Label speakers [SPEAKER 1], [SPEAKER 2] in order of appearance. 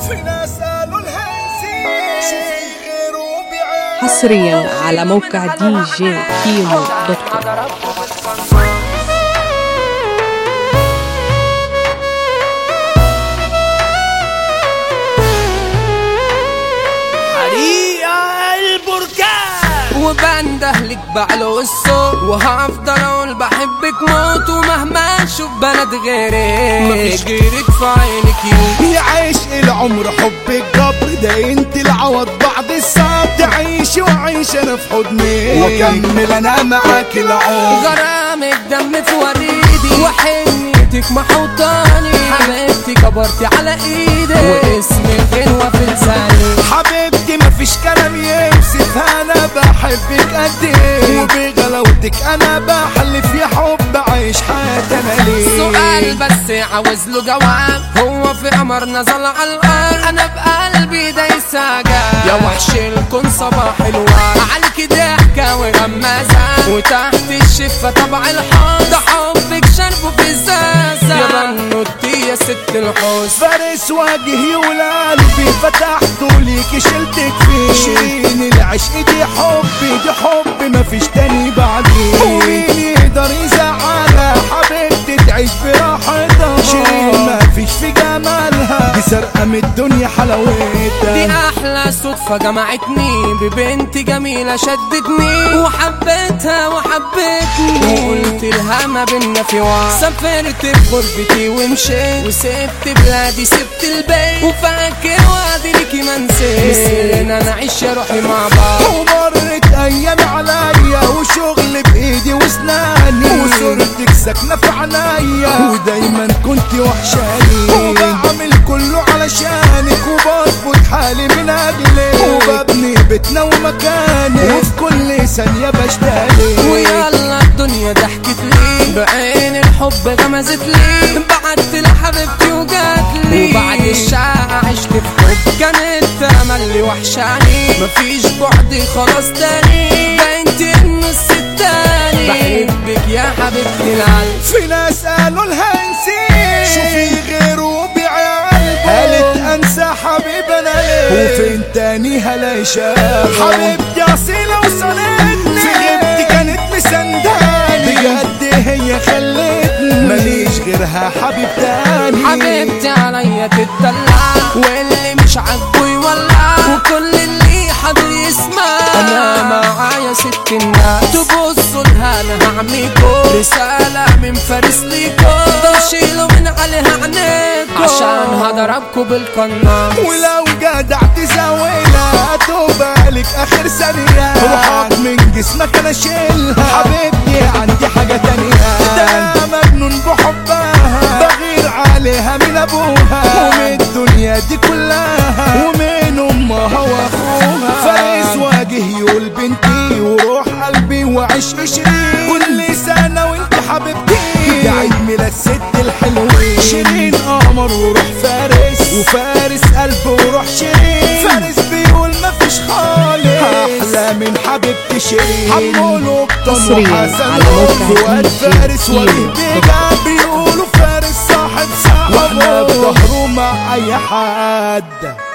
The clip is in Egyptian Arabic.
[SPEAKER 1] في ناس قالوا الهيسي شوفي غيره بعين
[SPEAKER 2] حصريا على موقع دي جي كيمو دوت كوم
[SPEAKER 1] حريقة البركان
[SPEAKER 3] وبندهلك بعلو الصوت وهفضل اقول بحبك موت ومهما اشوف بلد غيرك مفيش غيرك في عينك يوم
[SPEAKER 1] يا عشق العمر حبك جبر ده انت العوض بعد الصعب تعيشي وعيش انا في حضنك واكمل انا معاك العمر
[SPEAKER 3] غرامك دم في وريدي وحنيتك محوطاني حبيبتي كبرتي على ايدك واسمي غنوة في لساني
[SPEAKER 1] حبيبتي مفيش كلام يوصف انا بحبك قد ايه وبغلاوتك انا بحلف يا حب عيش حياتي انا ليه
[SPEAKER 3] سؤال بس عاوز له جواب هو في قمر نزل على الارض انا بقلبي دايس عجاب يا وحش الكون صباح الوعد عليك ضحكه وغمازه وتحت الشفه طبع الحب ده حبك شربه في ازازه يا بنوتي يا ست الحسن
[SPEAKER 1] فارس وجهي والقلبي فتحته ليكي شلتك فيه شيرين العشق دي حبي دي حبي مفيش تاني بعديه ومين يقدر يزعلها حبيبتي تعيش براحتها شيرين مفيش في جمالها دي سرقة من الدنيا
[SPEAKER 3] دي
[SPEAKER 1] حلاوتها
[SPEAKER 3] احلى صدفة جمعتني ببنت جميلة شدتني وحبيتها وحبتني وقلت لها ما بينا في وعد سافرت بغربتي ومشيت وسبت بلادي سبت البيت وفاكر وعدي ليكي ما نسيت نسينا نعيش يا روحي مع بعض
[SPEAKER 1] ومرت ايام عليا وشغل بايدي واسناني وصورتك ساكنه في عينيا ودايما كنت وحشاني وبعمل كله علشانك وبظبط حالي من اجلك وببني بيتنا ومكاني وفي كل ثانيه بشتاقلك
[SPEAKER 3] ويلا الدنيا ضحكت لي بعين الحب غمزت لي بعدت لحبيبتي وجات لي وبعد الشقة عشت في حب كانت تملي وحشاني مفيش بعد خلاص تاني بقيت النص التاني بحبك يا حبيبتي العالم
[SPEAKER 1] في ناس قالوا الهنسي شوفي غيره بعيال قالت انسى حبيب انا ليه وفين تاني هلاقي شاب حبيبتي اصيلة وصلتني في غيبتي كانت مسنداني بجد هي خلتني ماليش غيرها حبيب تاني
[SPEAKER 3] حبيبتي عليا تتدلع واللي مش عاجبه يولع وكل اللي حاضر يسمع انا معايا ست الناس تبصوا لها انا هعميكوا رسالة من فارس ليكوا شيلوا من عليها عينيكوا عشان هضربكوا بالقناص
[SPEAKER 1] ولو جدع تزاولها توبالك اخر ثانية روحك من جسمك انا شيلها حبيبتي عندي حاجة تانية ده مجنون بحبها بغير عليها من ابوها ومن الدنيا دي كلها ومن امها واخوها فارس واجه يقول بنتي وروح قلبي وعيش عشرين كل سنة وانت حبيبتي ده عيد ميلاد ست الحلوين شيرين قمر وروح فارس وفارس قلب وروح شيرين فارس بيقول مفيش خالص احلى من حبيبتي شيرين حمولوا بطن
[SPEAKER 2] حصرياً
[SPEAKER 1] وحسن
[SPEAKER 2] على موقع
[SPEAKER 1] فؤاد
[SPEAKER 2] دي جي
[SPEAKER 1] فارس وجه
[SPEAKER 2] كيمو.
[SPEAKER 1] بيجا بيقولوا فارس صاحب صاحبه واحنا في ظهره مع اي حد